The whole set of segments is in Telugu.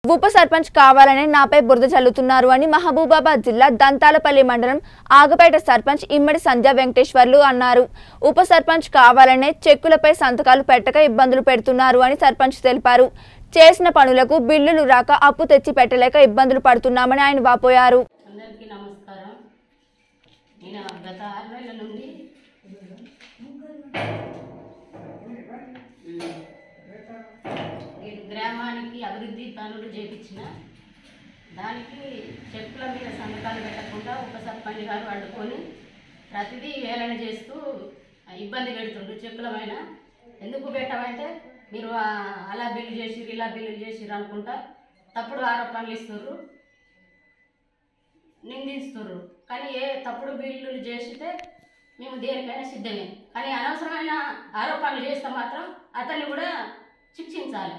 ఉప సర్పంచ్ కావాలని నాపై బురద చల్లుతున్నారు అని మహబూబాబాద్ జిల్లా దంతాలపల్లి మండలం ఆగపేట సర్పంచ్ ఇమ్మడి సంధ్య వెంకటేశ్వర్లు అన్నారు ఉప సర్పంచ్ కావాలనే చెక్కులపై సంతకాలు పెట్టక ఇబ్బందులు పెడుతున్నారు అని సర్పంచ్ తెలిపారు చేసిన పనులకు బిల్లులు రాక అప్పు తెచ్చి పెట్టలేక ఇబ్బందులు పడుతున్నామని ఆయన వాపోయారు అందరికీ నమస్కారం నేను గత ఆరు నెలల నుండి ఈ గ్రామానికి అభివృద్ధి పనులు చేపించిన దానికి చెక్కుల మీద సంతకాలు పెట్టకుండా ఉప సర్పంచ్ గారు అడ్డుకొని ప్రతిదీ వేలన చేస్తూ ఇబ్బంది పెడుతుండ్రు చెక్కుల పైన ఎందుకు పెట్టమంటే మీరు ఆ, అలా బిల్లు చేసిర్రు ఇలా బిల్లు చేసిర్రు అనుకుంటా తప్పుడు ఆరోపణలు ఇస్తుర్రు నిందిస్తుర్రు కానీ ఏ తప్పుడు బిల్లులు చేసితే మేము దేనికైనా సిద్ధమే కానీ అనవసరమైన ఆరోపణలు చేస్తే మాత్రం అతన్ని కూడా శిక్షించాలి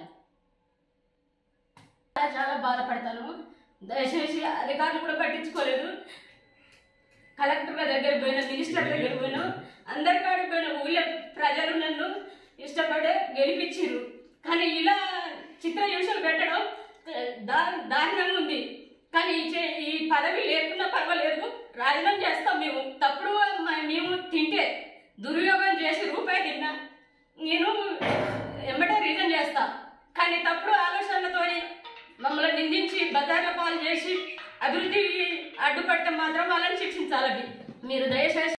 చాలా చాలా బాధపడతాను దయచేసి అధికారులు కూడా పట్టించుకోలేదు కలెక్టర్ గారి దగ్గర పోయిన మినిస్టర్ దగ్గర పోయిన అందరి కాడ పోయిన ఊళ్ళో ప్రజలు నన్ను ఇష్టపడే గెలిపించిర్రు కానీ ఇలా చిత్ర హింసలు పెట్టడం దా దారుణంగా ఉంది కానీ ఈ చే- ఈ పదవి లేకున్నా పర్వాలేదు రాజీనామా చేస్తాం మేము తప్పుడు మ- మేము తింటే దుర్యోగం చేసి రూపాయి తిన్నా నేను ఎమ్మటే రీజన్ చేస్తా కానీ తప్పుడు ఆలోచనలతో మమ్మల్ని నిందించి బజార్ల పాలు చేసి అభివృద్ధికి అడ్డుపడితే మాత్రం వాళ్ళని శిక్షించాలి మీరు దయచేసి